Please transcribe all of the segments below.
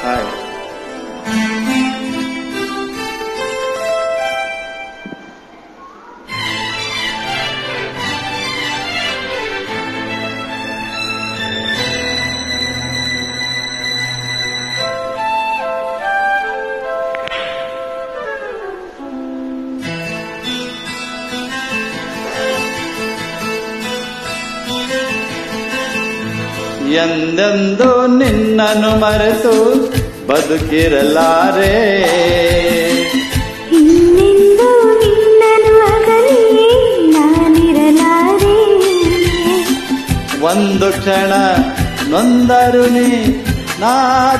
hi ಎಂದೆಂದು ನಿನ್ನನ್ನು ಮರೆತು ಬದುಕಿರಲಾರೆ ಇನ್ನೆಂದು ನಿನ್ನನು ಅಗಲಿ ನಾನಿರಲಾರೆ ಒಂದು ಕ್ಷಣ ನೊಂದರು ನೀ ನಾ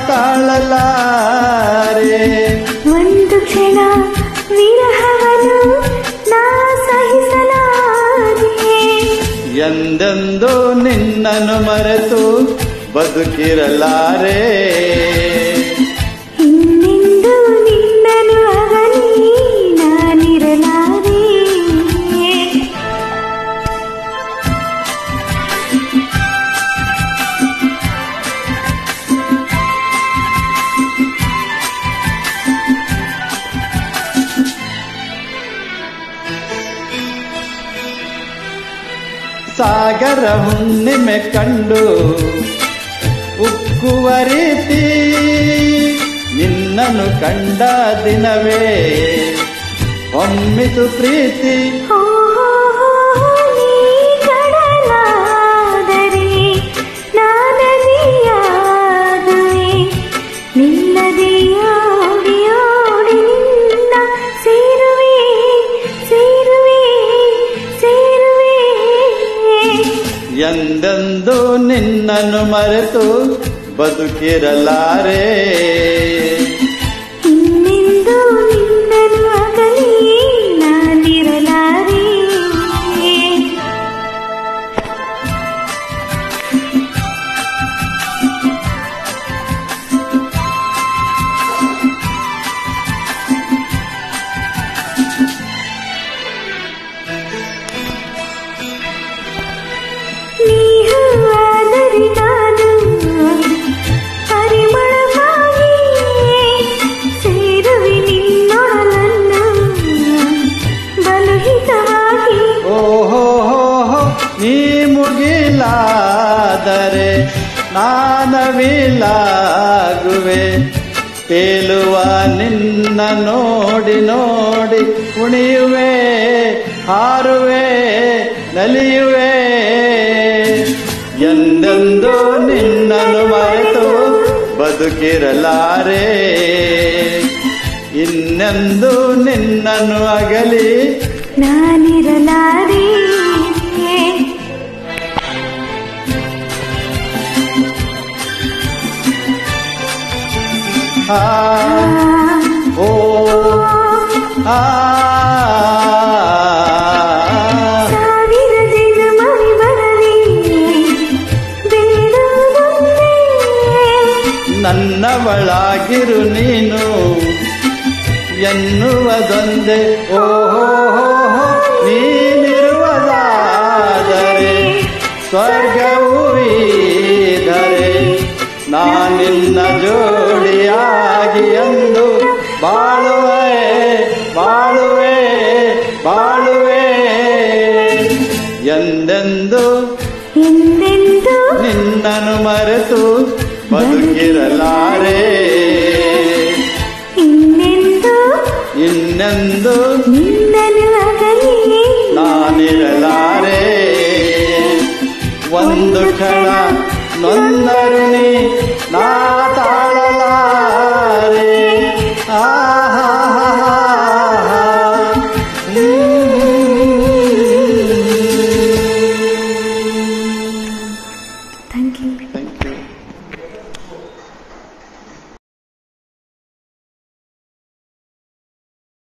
ತಾಳಲಾರೆ ಒಂದು ಕ್ಷಣ ವಿರಹವನು ನಾ ಸಹಿಸಲಾರೆ ಎಂದೆಂದು ನಿನ್ನನ್ನು ಮರೆತು ಬದುಕಿರಲಾರೆ ಇನ್ನೆಂದು ನಿನ್ನನು ಅಗಲಿ ನಾನಿರಲಾರೆ ಸಾಗರ ಹುಣ್ಣಿಮೆ ಕಂಡು ಉಕ್ಕುವ ರೀತಿ ನಿನ್ನನ್ನು ಕಂಡ ದಿನವೇ ಒಮ್ಮಿತು ಪ್ರೀತಿ ಓ ನೀ ಕಡಲಾದರೆ ನಾನದಿಯಾಗುವೆ ನಿನ್ನದೇ ಓಡಿ ಓಡಿ ನಿನ್ನ ಸೇರುವೆ ಸೇರುವೆ ಸೇರುವೆ ಎಂದೆಂದು ನಿನ್ನನ್ನು ಮರೆತು ಬದುಕಿರಲಾರೆ ಇನ್ನೆಂದು ನಿನ್ನನು ಅಗಲಿ ನಾನಿರಲಾರೆ ನೀವಾದರೆ ನಾನು ಪರಿಮಳವಾಗಿ ಸೇರುವೆ ನಿನ್ನೊಡಲನ್ನು ಬಲುಹಿತವಾಗಿ ಓಹೋ ನೀ ಮುಗಿಲಾದರೆ ನಾನವಿಲಾಗುವೆ ತೇಲುವ ನಿನ್ನ ನೋಡಿ ನೋಡಿ ಕುಣಿಯುವೆ ಹಾರುವೆ ನಲಿಯುವೆ ಎಂದೆಂದು ನಿನ್ನನ್ನು ಮರೆತು ಬದುಕಿರಲಾರೆ ಇನ್ನೆಂದು ನಿನ್ನನ್ನು ಅಗಲಿ ನಾನಿರಲಾರೆ ಆ ಓ ಆ ಸಾವಿರ ಜನ್ಮವಿ ಬರಲಿ ಬೇಡುವುದೊಂದೇ ನನ್ನವಳಾಗಿರು ನೀನು ಎನ್ನುವುದೊಂದೇ ಓಹೋ ನೀನಿರುವುದಾದರೆ ಸ್ವರ್ಗವೂ ಈದರೆ ನಾನಿನ್ನ ಜೋಡಿಯಾಗಿ ಎಂದು ಬಾಳುವೆ ಬಾಳುವೆ ಬಾಳುವೆ ಎಂದೆಂದು ಎಂದೆಂದು ನಿನ್ನನ್ನು ಮರೆತು ಬದುಕಿರಲಾರೆ ಇನ್ನೆಂದು ಇನ್ನೆಂದು ನಿನ್ನ